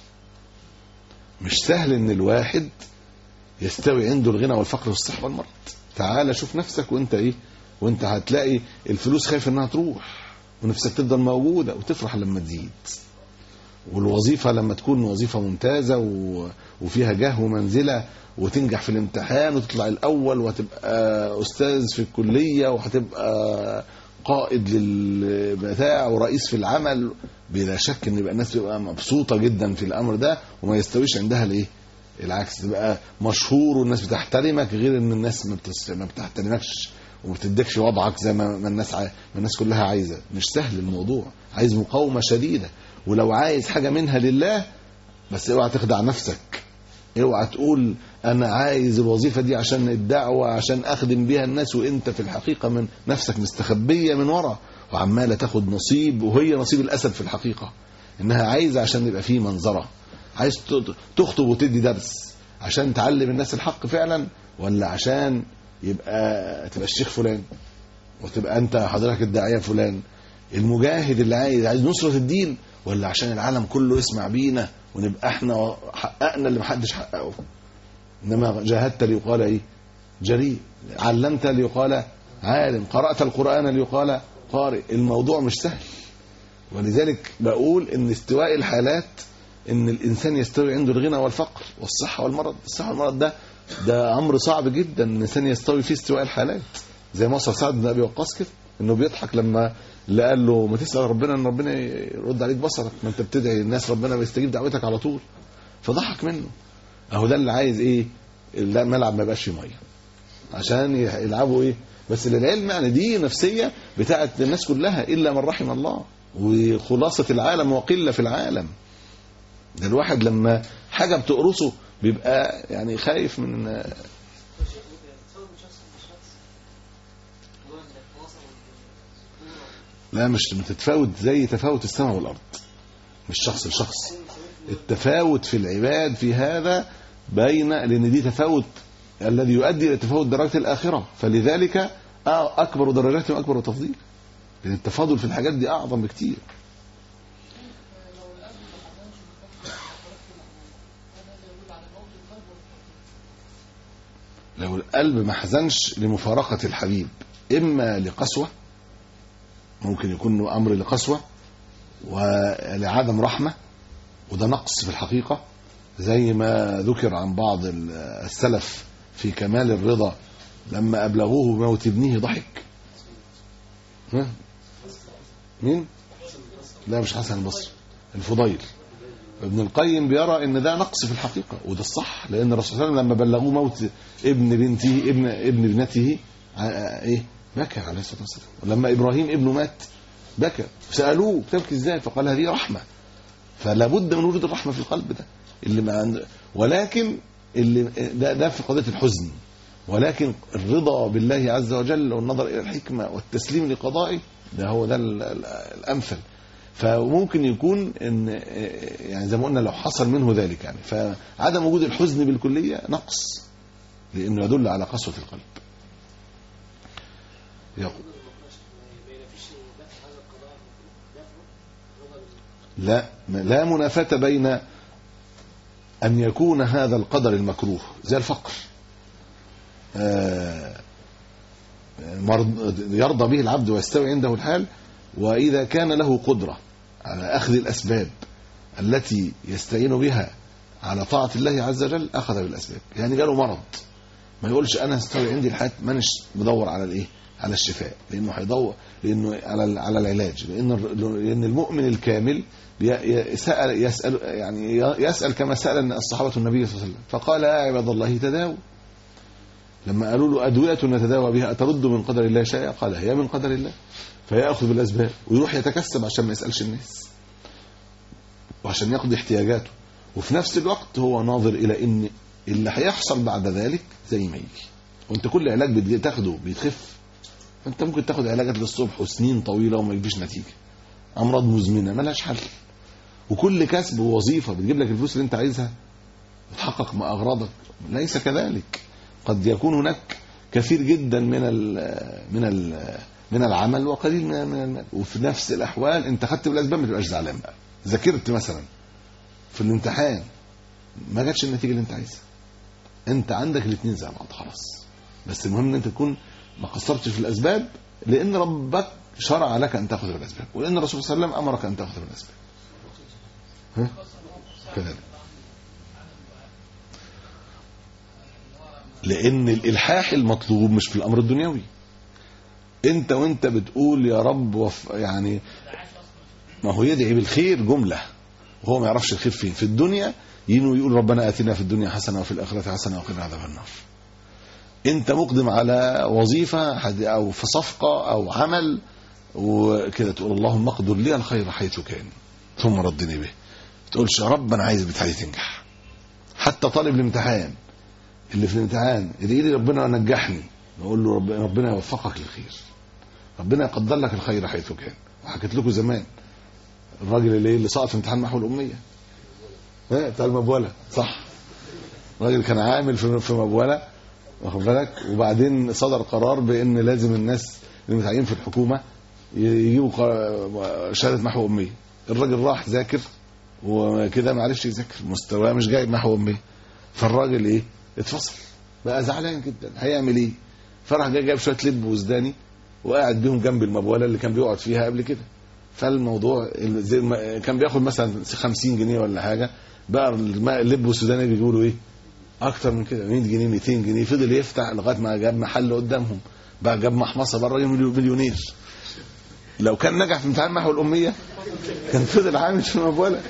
مش سهل ان الواحد يستوي عنده الغنى والفقر والصحه والمرض تعال شوف نفسك وانت ايه وانت هتلاقي الفلوس خايف انها تروح ونفسك تفضل موجوده وتفرح لما تزيد والوظيفه لما تكون وظيفه ممتازه و... وفيها جاه ومنزله وتنجح في الامتحان وتطلع الاول وهتبقى استاذ في الكليه وهتبقى قائد للبتاع ورئيس في العمل بلا شك ان يبقى الناس تبقى مبسوطه جدا في الامر ده وما يستويش عندها الايه العكس تبقى مشهور والناس بتحترمك غير ان الناس ما, بتس... ما بتحترمكش وما بتديكش وضعك زي ما ما الناس ع... ما الناس كلها عايزه مش سهل الموضوع عايز مقاومه شديده ولو عايز حاجه منها لله بس اوعى تخدع نفسك اوعى تقول انا عايز الوظيفه دي عشان الدعوه عشان اخدم بيها الناس وانت في الحقيقه من نفسك مستخبيه من ورا وعماله تاخد نصيب وهي نصيب الاسد في الحقيقه انها عايزه عشان يبقى فيه منظره عايز ت- تخطب وتدي درس عشان تعلم الناس الحق فعلا ولا عشان يبقى تبقى الشيخ فلان وتبقى انت حضرتك الداعيه فلان المجاهد اللي عايز عايز نصره الدين ولا عشان العالم كله يسمع بينا ونبقى احنا حققنا اللي محدش حققه انما جاهدت ليقال ايه جريء علمت ليقال عالم قرات القران ليقال قارئ الموضوع مش سهل ولذلك بقول ان استواء الحالات ان الانسان يستوي عنده الغنى والفقر والصحه والمرض الصحه والمرض ده ده امر صعب جدا ان الانسان يستوي فيه استواء الحالات زي ما وصل سعد بن ابي وقاص كده انه بيضحك لما اللي قال له ما تسال ربنا ان ربنا يرد عليك بصرك ما انت بتدعي الناس ربنا بيستجيب دعوتك على طول فضحك منه اهو ده اللي عايز ايه الملعب ما يبقاش فيه ميه عشان يلعبوا ايه بس للعلم يعني دي نفسيه بتاعت الناس كلها الا من رحم الله وخلاصه العالم وقله في العالم ده الواحد لما حاجه بتقرصه بيبقى يعني خايف من لا مش بتتفاوت زي تفاوت السماء والارض مش شخص لشخص التفاوت في العباد في هذا بين لان دي تفاوت الذي يؤدي الى تفاوت درجات الاخره فلذلك آه اكبر درجات واكبر تفضيل لان التفاضل في الحاجات دي اعظم بكتير لو القلب ما حزنش لمفارقة الحبيب إما لقسوة ممكن يكون له أمر لقسوة ولعدم رحمة وده نقص في الحقيقة زي ما ذكر عن بعض السلف في كمال الرضا لما أبلغوه بموت ابنه ضحك ها؟ مين؟ لا مش حسن البصري الفضيل ابن القيم بيرى ان ده نقص في الحقيقه وده الصح لان الرسول صلى الله عليه وسلم لما بلغوه موت ابن بنته ابن ابن ابنته ع- ايه بكى عليه الصلاه والسلام ولما ابراهيم ابنه مات بكى سالوه بتبكي ازاي فقال هذه رحمه فلا بد من وجود الرحمه في القلب ده اللي ما عند ولكن اللي ده ده في قضيه الحزن ولكن الرضا بالله عز وجل والنظر الى الحكمه والتسليم لقضائه ده هو ده ال- ال- الامثل فممكن يكون ان يعني زي ما قلنا لو حصل منه ذلك يعني فعدم وجود الحزن بالكليه نقص لانه يدل على قسوه القلب يقول لا لا منافاة بين أن يكون هذا القدر المكروه زي الفقر آه، مرض- يرضى به العبد ويستوي عنده الحال وإذا كان له قدرة على أخذ الأسباب التي يستعين بها على طاعة الله عز وجل أخذ بالأسباب يعني جاله مرض ما يقولش أنا استوي عندي الحال مانيش بدور على الإيه على الشفاء لأنه هيدور لأنه على على العلاج لأن الر- لأن المؤمن الكامل ي- ي- سأل يسأل يعني يسأل كما سأل الصحابة النبي صلى الله عليه وسلم فقال يا عباد الله تداووا لما قالوا له أدوية نتداوى بها أترد من قدر الله شيئا قال هي من قدر الله فيأخذ بالأسباب ويروح يتكسب عشان ما يسألش الناس وعشان يقضي احتياجاته وفي نفس الوقت هو ناظر إلى إن اللي هيحصل بعد ذلك زي ما يجي وانت كل علاج بتجي- تاخده بيتخف فانت ممكن تاخد علاجات للصبح وسنين طويلة وما يجيش نتيجة أمراض مزمنة ملهاش حل وكل كسب ووظيفة بتجيب لك الفلوس اللي انت عايزها وتحقق ما أغراضك ليس كذلك قد يكون هناك كثير جدا من ال من ال من العمل وقليل من من المال وفي نفس الاحوال انت خدت بالاسباب ما تبقاش زعلان بقى ذاكرت مثلا في الامتحان ما جاتش النتيجه اللي انت عايزها انت عندك الاثنين زي بعض خلاص بس المهم ان انت تكون ما قصرتش في الاسباب لان ربك شرع لك ان تاخذ بالاسباب ولان الرسول صلى الله عليه وسلم امرك ان تاخذ بالاسباب ها كذلك لان الالحاح المطلوب مش في الامر الدنيوي انت وانت بتقول يا رب وف يعني ما هو يدعي بالخير جمله وهو ما يعرفش الخير فين في الدنيا ينوي يقول ربنا اتنا في الدنيا حسنه وفي الاخره حسنه وقنا عذاب النار انت مقدم على وظيفه حد- او في صفقه او عمل وكده تقول اللهم اقدر لي الخير حيث كان ثم ردني به تقولش يا رب انا عايز بتاعي تنجح حتى طالب الامتحان اللي في الامتحان ادعي لي ربنا نجحني نقول له رب ربنا يوفقك للخير ربنا يقدر لك الخير حيث كان وحكيت لكم زمان الراجل اللي اللي سقط في امتحان محو الاميه ها بتاع المبوله صح الراجل كان عامل في في مبوله واخد بالك وبعدين صدر قرار بان لازم الناس اللي متعينين في الحكومه ي- يجيبوا قر- شهاده محو اميه الراجل راح ذاكر وكده ما عرفش يذاكر مستواه مش جايب محو اميه فالراجل ايه اتفصل بقى زعلان جدا هيعمل ايه فراح جاي جايب شويه لب وزداني وقاعد بيهم جنب المبوله اللي كان بيقعد فيها قبل كده فالموضوع ال- زي ما كان بياخد مثلا 50 جنيه ولا حاجه بقى الم- اللب والسوداني بيجيبوا له ايه اكتر من كده 100 جنيه 200 جنيه فضل يفتح لغايه ما جاب محل قدامهم بقى جاب محمصه بره مليون- مليونير لو كان نجح في امتحان محو الاميه كان فضل عامل في المبوله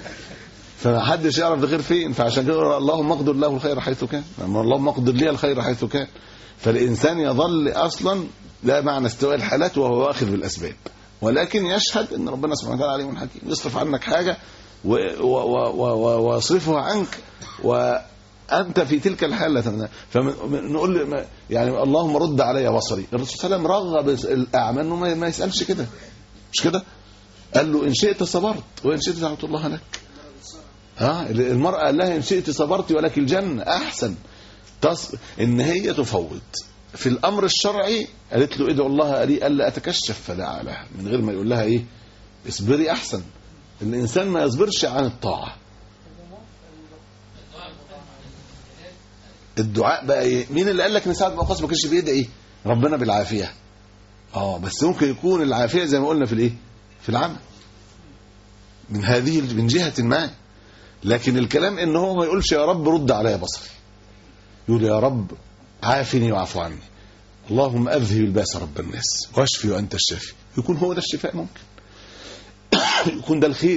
فمحدش يعرف الخير فين فعشان كده يقول اللهم اقدر له الخير حيث كان أما اللهم اقدر لي الخير حيث كان فالانسان يظل اصلا لا معنى استواء الحالات وهو واخذ بالاسباب ولكن يشهد ان ربنا سبحانه وتعالى عليم حكيم يصرف عنك حاجه و- و- و- و- ويصرفها عنك وانت في تلك الحاله فنقول يعني اللهم رد علي بصري الرسول صلى الله عليه وسلم رغب الاعمى انه ما ما يسالش كده مش كده قال له ان شئت صبرت وان شئت دعوت الله لك ها المرأة قال لها إن شئت صبرت ولك الجنة أحسن تص... إن هي تفوض في الأمر الشرعي قالت له ادعو الله لي ألا أتكشف فدعا لها من غير ما يقول لها إيه اصبري أحسن الإنسان ما يصبرش عن الطاعة الدعاء بقى إيه مين اللي قال لك إن سعد بن وقاص ما كانش بيدعي ربنا بالعافية اه بس ممكن يكون العافية زي ما قلنا في الإيه في العمل من هذه من جهة ما لكن الكلام ان هو ما يقولش يا رب رد علي بصري يقول يا رب عافني واعف عني اللهم اذهب الباس رب الناس واشفي وانت الشافي يكون هو ده الشفاء ممكن يكون ده الخير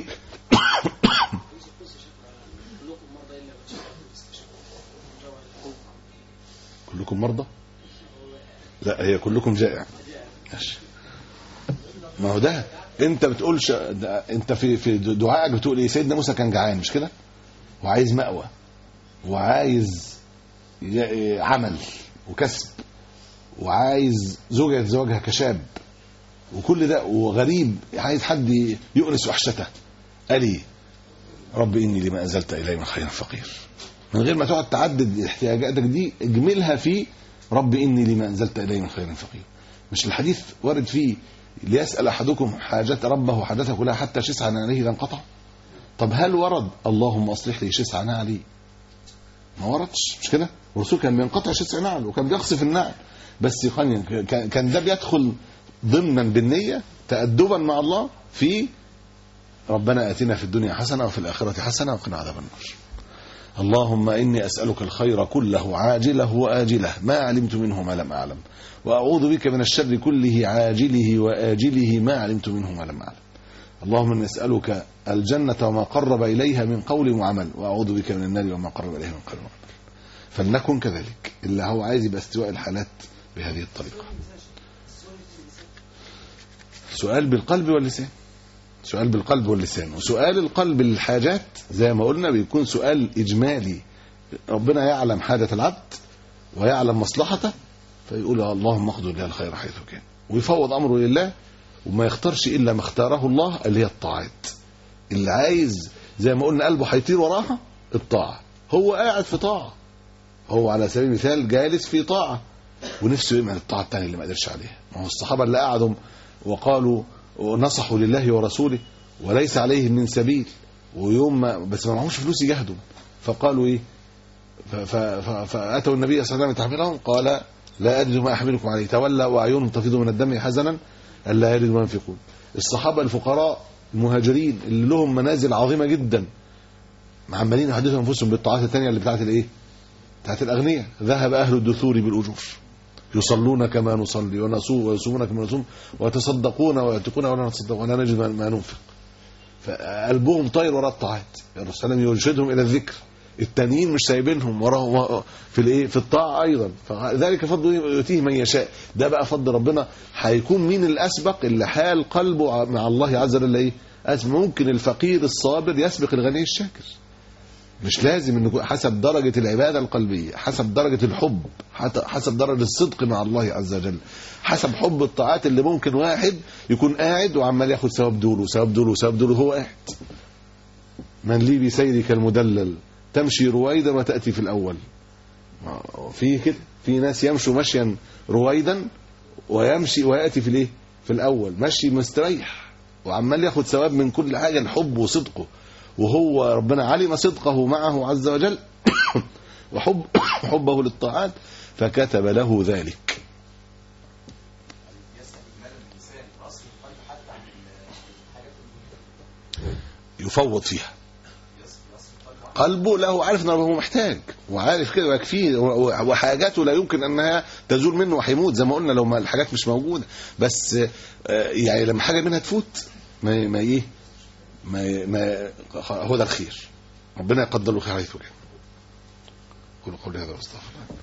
كلكم مرضى لا هي كلكم جائع ماشي ما هو ده انت بتقولش ده انت في في دعائك بتقول ايه سيدنا موسى كان جعان مش كده وعايز مأوى وعايز ي- عمل وكسب وعايز زوجة يتزوجها كشاب وكل ده وغريب عايز حد يؤنس وحشته قال ايه رب اني لما انزلت الي من خير فقير من غير ما تقعد تعدد احتياجاتك دي اجملها في رب اني لما انزلت الي من خير فقير مش الحديث وارد فيه ليسال احدكم حاجه ربه حاجته كلها حتى شسعا عليه اذا انقطع طب هل ورد اللهم اصلح لي شسع نعلي ما وردش مش كده الرسول كان بينقطع شسع نعل وكان بيقصف النعل بس كان كان- كان ده بيدخل ضمنا بالنيه تادبا مع الله في ربنا اتنا في الدنيا حسنه وفي الاخره حسنه وقنا عذاب النار اللهم اني اسالك الخير كله عاجله واجله ما علمت منه ما لم اعلم واعوذ بك من الشر كله عاجله واجله ما علمت منه ما لم اعلم اللهم اني اسالك الجنه وما قرب اليها من قول وعمل واعوذ بك من النار وما قرب اليها من قول وعمل فلنكن كذلك اللي هو عايز يبقى استواء الحالات بهذه الطريقه سؤال بالقلب واللسان سؤال بالقلب واللسان وسؤال القلب للحاجات زي ما قلنا بيكون سؤال إجمالي ربنا يعلم حاجة العبد ويعلم مصلحته فيقول اللهم اقدر لي الخير حيث كان ويفوض أمره لله وما يختارش إلا ما اختاره الله اللي هي الطاعات اللي عايز زي ما قلنا قلبه هيطير وراها الطاعة هو قاعد في طاعة هو على سبيل المثال جالس في طاعة ونفسه يعمل الطاعة الثانية اللي ما قدرش عليها ما هو الصحابة اللي قعدوا وقالوا ونصحوا لله ورسوله وليس عليهم من سبيل ويوم ما بس ما معهوش فلوس يجاهدوا فقالوا ايه ف- ف- ف- فاتوا النبي صلى الله عليه وسلم تحملهم قال لا اجد ما احملكم عليه تولى واعينهم تفيض من الدم حزنا الا يجدوا ما ينفقون الصحابه الفقراء المهاجرين اللي لهم منازل عظيمه جدا عمالين يحدثوا انفسهم بالطاعات الثانيه اللي بتاعت الايه؟ بتاعت الاغنياء ذهب اهل الدثور بالاجور يصلون كما نصلي ونصوم ويصومون كما نصوم ويتصدقون ويعتقون ولا نتصدق ولا نجد ما- ما ننفق فقلبهم طاير وراء الطاعات الرسول صلى الله عليه وسلم يرشدهم الى الذكر التانيين مش سايبينهم وراه في الايه في الطاعه ايضا فذلك فضل يؤتيه من يشاء ده بقى فضل ربنا هيكون مين الاسبق اللي حال قلبه مع الله عز وجل ايه أسبق. ممكن الفقير الصابر يسبق الغني الشاكر مش لازم انه يكون حسب درجة العبادة القلبية حسب درجة الحب حت- حسب درجة الصدق مع الله عز وجل حسب حب الطاعات اللي ممكن واحد يكون قاعد وعمال ياخد ثواب دول وثواب دول وثواب دول وهو قاعد من لي بسيرك المدلل تمشي رويدا وتأتي في الأول في كده في ناس يمشوا مشيا رويدا ويمشي ويأتي في الايه في الأول مشي مستريح وعمال ياخد ثواب من كل حاجة الحب وصدقه وهو ربنا علم صدقه معه عز وجل وحب حبه للطاعات فكتب له ذلك يفوض فيها قلبه له عارف انه هو محتاج وعارف كده ويكفيه وحاجاته لا يمكن انها تزول منه وهيموت زي ما قلنا لو ما الحاجات مش موجوده بس آه، يعني لما حاجه منها تفوت ما ما ايه ما ما هو ده الخير ربنا يقدر له خير حيث كان قولوا قولي هذا واستغفر الله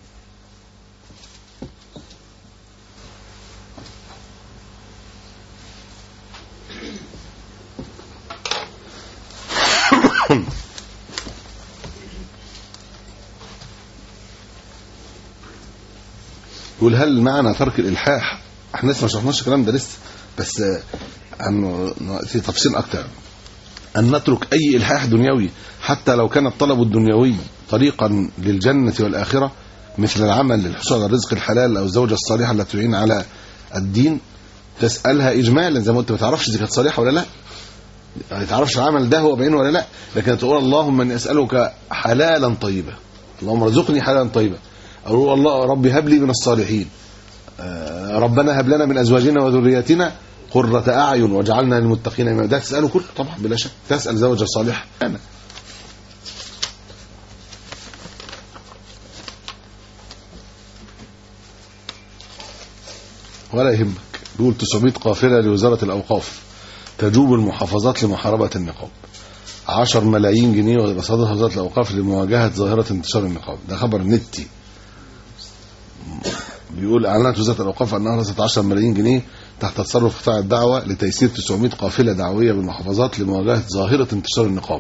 يقول هل معنى ترك الالحاح احنا لسه ما شرحناش الكلام ده لسه بس آه، عن في تفصيل اكتر ان نترك اي الحاح دنيوي حتى لو كان الطلب الدنيوي طريقا للجنه والاخره مثل العمل للحصول على الرزق الحلال او الزوجه الصالحه التي تعين على الدين تسالها اجمالا زي ما انت ما تعرفش اذا كانت صالحه ولا لا ما تعرفش العمل ده هو بعينه ولا لا لكن تقول اللهم اني اسالك حلالا طيبا اللهم ارزقني حلالا طيبا او الله ربي هب لي من الصالحين آه، ربنا هب لنا من ازواجنا وذرياتنا قرة اعين واجعلنا للمتقين اماما ده تساله كله طبعا بلا شك تسال زوجة صالحة انا ولا يهمك بيقول 900 قافلة لوزارة الأوقاف تجوب المحافظات لمحاربة النقاب 10 ملايين جنيه وصدرها وزارة الأوقاف لمواجهة ظاهرة انتشار النقاب ده خبر نتي بيقول اعلنت وزاره الاوقاف انها رصدت 10 ملايين جنيه تحت تصرف قطاع الدعوه لتيسير 900 قافله دعويه بالمحافظات لمواجهه ظاهره انتشار النقاب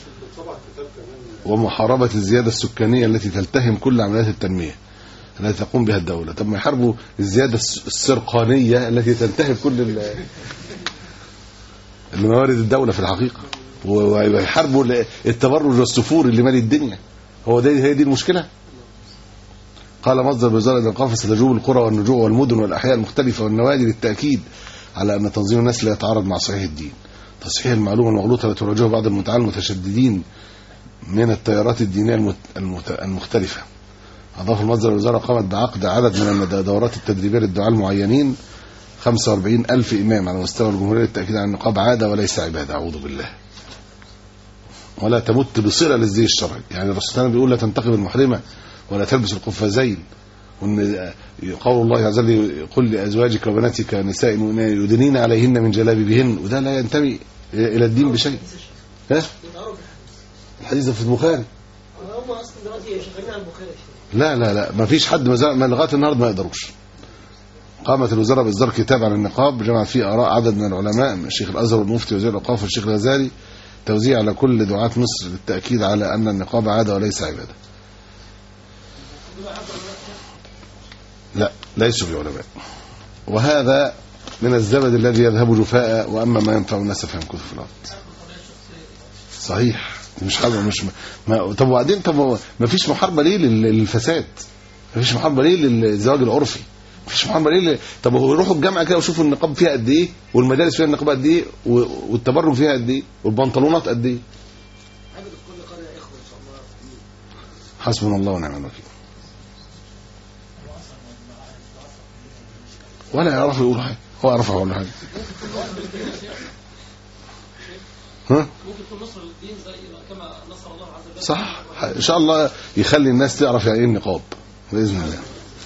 ومحاربه الزياده السكانيه التي تلتهم كل عمليات التنميه التي تقوم بها الدوله طب ما يحاربوا الزياده الس- السرقانيه التي تلتهم كل ال- الموارد الدوله في الحقيقه و- ويحاربوا ال- التبرج والسفور اللي مالي الدنيا هو ده هي دي المشكله قال مصدر وزارة الأوقاف ستجوب القرى والنجوع والمدن والأحياء المختلفة والنوادي للتأكيد على أن تنظيم الناس لا يتعارض مع صحيح الدين تصحيح المعلومة المغلوطة التي تراجعها بعض المتعال المتشددين من التيارات الدينية المت- المت- المختلفة أضاف المصدر الوزارة قامت بعقد عدد من الدورات التدريبية للدعاة المعينين 45 ألف إمام على مستوى الجمهورية للتأكيد على النقاب عادة وليس عبادة أعوذ بالله ولا تمت بصلة للزي الشرعي يعني الرسول صلى الله عليه وسلم بيقول لا تنتقب المحرمة ولا تلبس القفازين وان قول الله عز وجل قل لازواجك وبناتك نساء المؤمنين يدنين عليهن من جلابيبهن وده لا ينتمي الى الدين بشيء ها الحديث ده في البخاري هم اصلا دلوقتي شغالين على البخاري لا لا لا ما فيش حد ما زال- ما لغايه النهارده ما يقدروش قامت الوزاره باصدار كتاب عن النقاب جمع فيه اراء عدد من العلماء من الشيخ الازهر والمفتي وزير الاوقاف والشيخ الغزالي توزيع على كل دعاة مصر للتاكيد على ان النقاب عاده وليس عباده لا ليسوا بعلماء وهذا من الزبد الذي يذهب جفاء واما ما ينفع الناس فيمكث في الارض صحيح مش حاجه مش ما طب وبعدين طب هو ما فيش محاربه ليه لل- للفساد ما فيش محاربه ليه للزواج العرفي ما فيش محاربه ليه ل- طب هو يروحوا الجامعه كده ويشوفوا النقاب فيها قد ايه والمدارس فيها النقاب قد ايه و- والتبرج فيها قد ايه والبنطلونات قد ايه عبد في كل قريه يا اخوه ان شاء الله حسبنا الله ونعم الوكيل ولا يعرف يقول حاجه هو يعرف يقول حاجه ها ممكن يكون نصر للدين زي كما نصر الله عز وجل صح ان شاء الله يخلي الناس تعرف يعني ايه النقاب باذن الله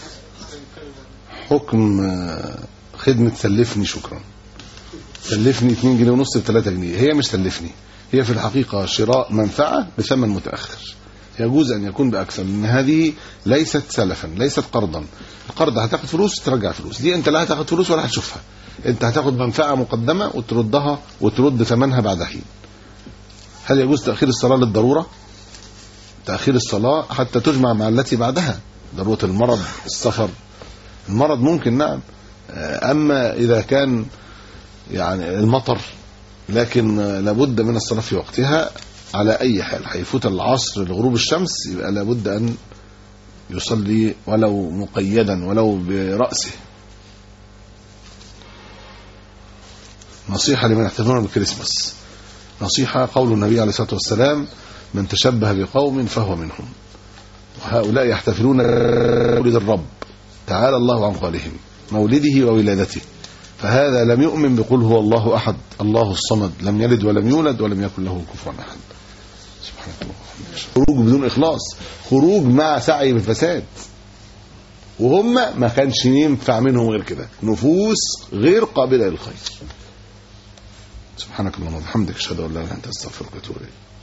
حكم آه، خدمه سلفني شكرا سلفني 2 جنيه ونص ب 3 جنيه هي مش سلفني هي في الحقيقه شراء منفعه بثمن متاخر يجوز ان يكون باكثر لان هذه ليست سلفا ليست قرضا القرض هتاخد فلوس ترجع فلوس دي انت لا هتاخد فلوس ولا هتشوفها انت هتاخد منفعه مقدمه وتردها وترد ثمنها بعد حين هل يجوز تاخير الصلاه للضروره تأخير الصلاة حتى تجمع مع التي بعدها ضرورة المرض السفر المرض ممكن نعم آه، أما إذا كان يعني المطر لكن آه، لابد من الصلاة في وقتها على أي حال هيفوت العصر لغروب الشمس يبقى لابد أن يصلي ولو مقيدا ولو برأسه نصيحة لمن يحتفلون بالكريسماس نصيحة قول النبي عليه الصلاة والسلام من تشبه بقوم فهو منهم وهؤلاء يحتفلون بمولد الرب تعالى الله عن قولهم مولده وولادته فهذا لم يؤمن بقول هو الله أحد الله الصمد لم يلد ولم يولد ولم يكن له كفوا أحد سبحان الله خروج بدون إخلاص خروج مع سعي بالفساد وهم ما كانش ينفع منهم غير كده نفوس غير قابلة للخير سبحانك اللهم وبحمدك اشهد ان لا اله الا انت استغفرك واتوب اليك